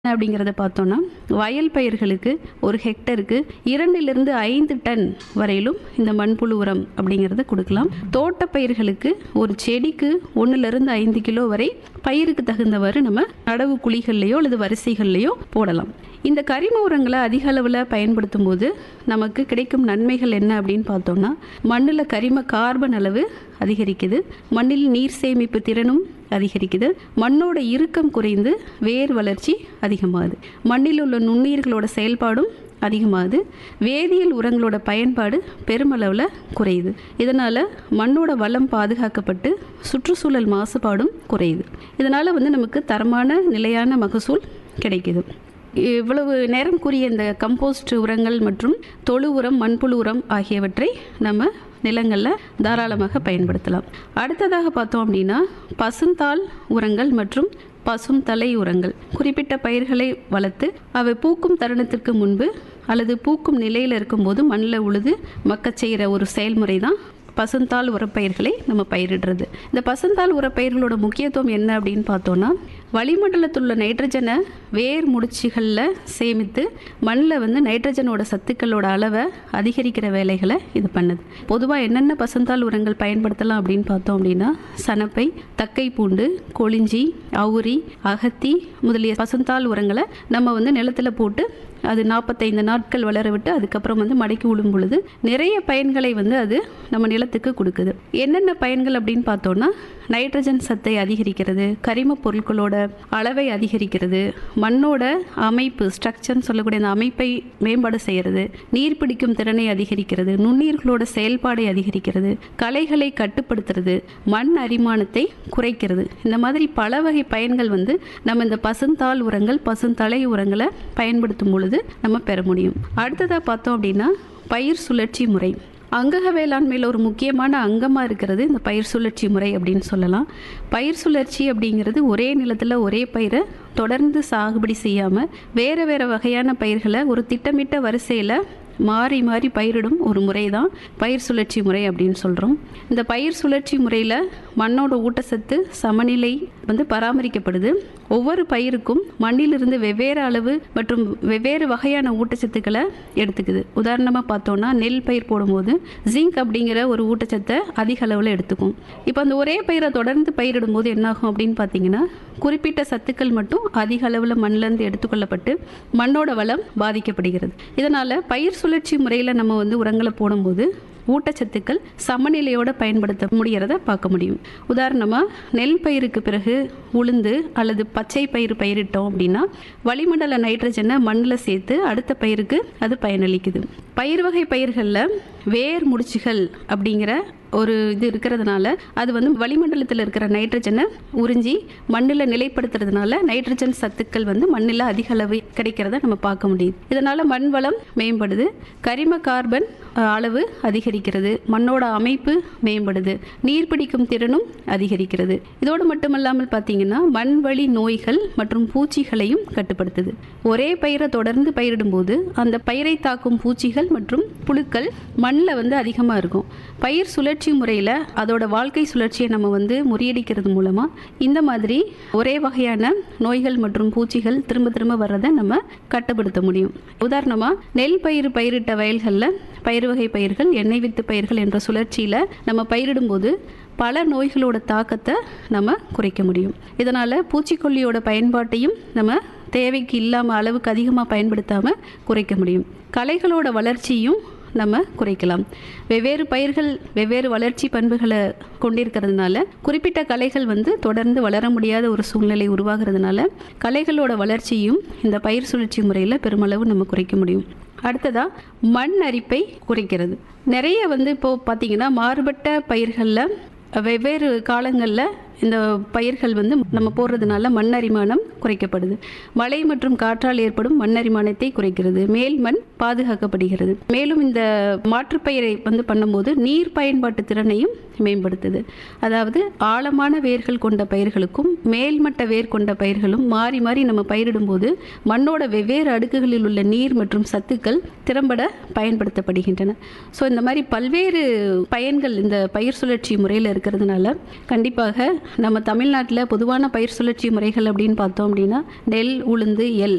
அப்படிங்கிறத பார்த்தோன்னா வயல் பயிர்களுக்கு ஒரு ஹெக்டருக்கு இரண்டிலிருந்து ஐந்து டன் வரையிலும் இந்த மண்புழு உரம் அப்படிங்கிறத கொடுக்கலாம் தோட்ட பயிர்களுக்கு ஒரு செடிக்கு ஒன்றுலேருந்து ஐந்து கிலோ வரை பயிருக்கு தகுந்தவாறு நம்ம நடவு குழிகள்லையோ அல்லது வரிசைகள்லையோ போடலாம் இந்த கரிம உரங்களை அதிக அளவில் பயன்படுத்தும் போது நமக்கு கிடைக்கும் நன்மைகள் என்ன அப்படின்னு பார்த்தோம்னா மண்ணில் கரிம கார்பன் அளவு அதிகரிக்குது மண்ணில் நீர் சேமிப்பு திறனும் அதிகரிக்குது மண்ணோட இறுக்கம் குறைந்து வேர் வளர்ச்சி அதிகமாகுது மண்ணில் உள்ள நுண்ணுயிர்களோட செயல்பாடும் அதிகமாகுது வேதியியல் உரங்களோட பயன்பாடு பெருமளவில் குறையுது இதனால் மண்ணோட வளம் பாதுகாக்கப்பட்டு சுற்றுச்சூழல் மாசுபாடும் குறையுது இதனால் வந்து நமக்கு தரமான நிலையான மகசூல் கிடைக்குது இவ்வளவு நேரம் கூறிய இந்த கம்போஸ்ட் உரங்கள் மற்றும் தொழு உரம் மண்புழு உரம் ஆகியவற்றை நம்ம நிலங்களில் தாராளமாக பயன்படுத்தலாம் அடுத்ததாக பார்த்தோம் அப்படின்னா பசுந்தாள் உரங்கள் மற்றும் பசும் தலை உரங்கள் குறிப்பிட்ட பயிர்களை வளர்த்து அவை பூக்கும் தருணத்திற்கு முன்பு அல்லது பூக்கும் நிலையில் இருக்கும்போது மண்ணில் உழுது மக்கச் செய்கிற ஒரு செயல்முறை தான் பசுந்தாள் உரப்பயிர்களை நம்ம பயிரிடுறது இந்த பசுந்தாள் உரப்பயிர்களோட முக்கியத்துவம் என்ன அப்படின்னு பார்த்தோன்னா வளிமண்டலத்தில் உள்ள நைட்ரஜனை வேர் முடிச்சுகளில் சேமித்து மண்ணில் வந்து நைட்ரஜனோட சத்துக்களோட அளவை அதிகரிக்கிற வேலைகளை இது பண்ணுது பொதுவாக என்னென்ன பசுந்தாள் உரங்கள் பயன்படுத்தலாம் அப்படின்னு பார்த்தோம் அப்படின்னா சனப்பை தக்கை பூண்டு கொளிஞ்சி அவுரி அகத்தி முதலிய பசுந்தாள் உரங்களை நம்ம வந்து நிலத்தில் போட்டு அது நாற்பத்தைந்து நாட்கள் வளர விட்டு அதுக்கப்புறம் வந்து மடக்கி விழும் பொழுது நிறைய பயன்களை வந்து அது நம்ம நிலத்துக்கு கொடுக்குது என்னென்ன பயன்கள் அப்படின்னு பார்த்தோன்னா நைட்ரஜன் சத்தை அதிகரிக்கிறது கரிம பொருட்களோட அளவை அதிகரிக்கிறது மண்ணோட அமைப்பு ஸ்ட்ரக்சர்னு சொல்லக்கூடிய அந்த அமைப்பை மேம்பாடு செய்கிறது நீர் பிடிக்கும் திறனை அதிகரிக்கிறது நுண்ணீர்களோட செயல்பாடை அதிகரிக்கிறது களைகளை கட்டுப்படுத்துறது மண் அரிமானத்தை குறைக்கிறது இந்த மாதிரி பல வகை பயன்கள் வந்து நம்ம இந்த பசுந்தாள் உரங்கள் பசுந்தலை உரங்களை பயன்படுத்தும் பொழுது நம்ம பெற முடியும் அடுத்ததாக பார்த்தோம் அப்படின்னா பயிர் சுழற்சி முறை அங்கக வேளாண்மையில் ஒரு முக்கியமான அங்கமாக இருக்கிறது இந்த பயிர் சுழற்சி முறை அப்படின்னு சொல்லலாம் பயிர் சுழற்சி அப்படிங்கிறது ஒரே நிலத்தில் ஒரே பயிரை தொடர்ந்து சாகுபடி செய்யாமல் வேறு வேறு வகையான பயிர்களை ஒரு திட்டமிட்ட வரிசையில் மாறி மாறி பயிரிடும் ஒரு முறை தான் பயிர் சுழற்சி முறை அப்படின்னு சொல்கிறோம் இந்த பயிர் சுழற்சி முறையில் மண்ணோட ஊட்டச்சத்து சமநிலை வந்து பராமரிக்கப்படுது ஒவ்வொரு பயிருக்கும் மண்ணிலிருந்து வெவ்வேறு அளவு மற்றும் வெவ்வேறு வகையான ஊட்டச்சத்துக்களை எடுத்துக்குது உதாரணமாக பார்த்தோன்னா நெல் பயிர் போடும்போது ஜிங்க் அப்படிங்கிற ஒரு ஊட்டச்சத்தை அதிக அளவில் எடுத்துக்கும் இப்போ அந்த ஒரே பயிரை தொடர்ந்து பயிரிடும்போது என்னாகும் அப்படின்னு பார்த்தீங்கன்னா குறிப்பிட்ட சத்துக்கள் மட்டும் அதிக அளவில் மண்ணிலேருந்து எடுத்துக்கொள்ளப்பட்டு மண்ணோட வளம் பாதிக்கப்படுகிறது இதனால் பயிர் சுழற்சி முறையில் நம்ம வந்து உரங்களை போடும்போது ஊட்டச்சத்துக்கள் சமநிலையோட பயன்படுத்த முடிகிறத பார்க்க முடியும் உதாரணமாக நெல் பயிருக்கு பிறகு உளுந்து அல்லது பச்சை பயிர் பயிரிட்டோம் அப்படின்னா வளிமண்டல நைட்ரஜனை மண்ணில் சேர்த்து அடுத்த பயிருக்கு அது பயனளிக்குது பயிர் வகை பயிர்களில் வேர் முடிச்சுகள் அப்படிங்கிற ஒரு இது இருக்கிறதுனால அது வந்து வளிமண்டலத்தில் இருக்கிற நைட்ரஜனை உறிஞ்சி மண்ணில் நிலைப்படுத்துறதுனால நைட்ரஜன் சத்துக்கள் வந்து மண்ணில் அதிக அளவு கிடைக்கிறத நம்ம பார்க்க முடியுது இதனால் மண் வளம் மேம்படுது கரிம கார்பன் அளவு அதிகரிக்கிறது மண்ணோட அமைப்பு மேம்படுது நீர் பிடிக்கும் திறனும் அதிகரிக்கிறது இதோடு மட்டுமல்லாமல் பார்த்தீங்கன்னா மண் வழி நோய்கள் மற்றும் பூச்சிகளையும் கட்டுப்படுத்துது ஒரே பயிரை தொடர்ந்து பயிரிடும்போது அந்த பயிரை தாக்கும் பூச்சிகள் மற்றும் புழுக்கள் மண்ணில் வந்து அதிகமாக இருக்கும் பயிர் சுழற்சி முறையில் அதோட வாழ்க்கை சுழற்சியை நம்ம வந்து முறியடிக்கிறது மூலமாக இந்த மாதிரி ஒரே வகையான நோய்கள் மற்றும் பூச்சிகள் திரும்ப திரும்ப வர்றதை நம்ம கட்டுப்படுத்த முடியும் உதாரணமாக நெல் பயிர் பயிரிட்ட வயல்களில் பயிர் வகை பயிர்கள் எண்ணெய் வித்து பயிர்கள் என்ற சுழற்சியில் நம்ம பயிரிடும்போது பல நோய்களோட தாக்கத்தை நம்ம குறைக்க முடியும் இதனால் பூச்சிக்கொல்லியோட பயன்பாட்டையும் நம்ம தேவைக்கு இல்லாமல் அளவுக்கு அதிகமாக பயன்படுத்தாமல் குறைக்க முடியும் களைகளோட வளர்ச்சியும் நம்ம குறைக்கலாம் வெவ்வேறு பயிர்கள் வெவ்வேறு வளர்ச்சி பண்புகளை கொண்டிருக்கிறதுனால குறிப்பிட்ட கலைகள் வந்து தொடர்ந்து வளர முடியாத ஒரு சூழ்நிலை உருவாகிறதுனால கலைகளோட வளர்ச்சியும் இந்த பயிர் சுழற்சி முறையில் பெருமளவு நம்ம குறைக்க முடியும் அடுத்ததாக மண் அரிப்பை குறைக்கிறது நிறைய வந்து இப்போது பார்த்திங்கன்னா மாறுபட்ட பயிர்களில் வெவ்வேறு காலங்களில் இந்த பயிர்கள் வந்து நம்ம போடுறதுனால மண்ணரிமானம் குறைக்கப்படுது மழை மற்றும் காற்றால் ஏற்படும் மண்ணரிமானத்தை குறைக்கிறது மேல் மண் பாதுகாக்கப்படுகிறது மேலும் இந்த மாற்றுப்பயிரை வந்து பண்ணும்போது நீர் பயன்பாட்டு திறனையும் மேம்படுத்துது அதாவது ஆழமான வேர்கள் கொண்ட பயிர்களுக்கும் மேல்மட்ட வேர் கொண்ட பயிர்களும் மாறி மாறி நம்ம பயிரிடும்போது மண்ணோட வெவ்வேறு அடுக்குகளில் உள்ள நீர் மற்றும் சத்துக்கள் திறம்பட பயன்படுத்தப்படுகின்றன ஸோ இந்த மாதிரி பல்வேறு பயன்கள் இந்த பயிர் சுழற்சி முறையில் இருக்கிறதுனால கண்டிப்பாக நம்ம தமிழ்நாட்டில் பொதுவான பயிர் சுழற்சி முறைகள் அப்படின்னு பார்த்தோம் அப்படின்னா நெல் உளுந்து எல்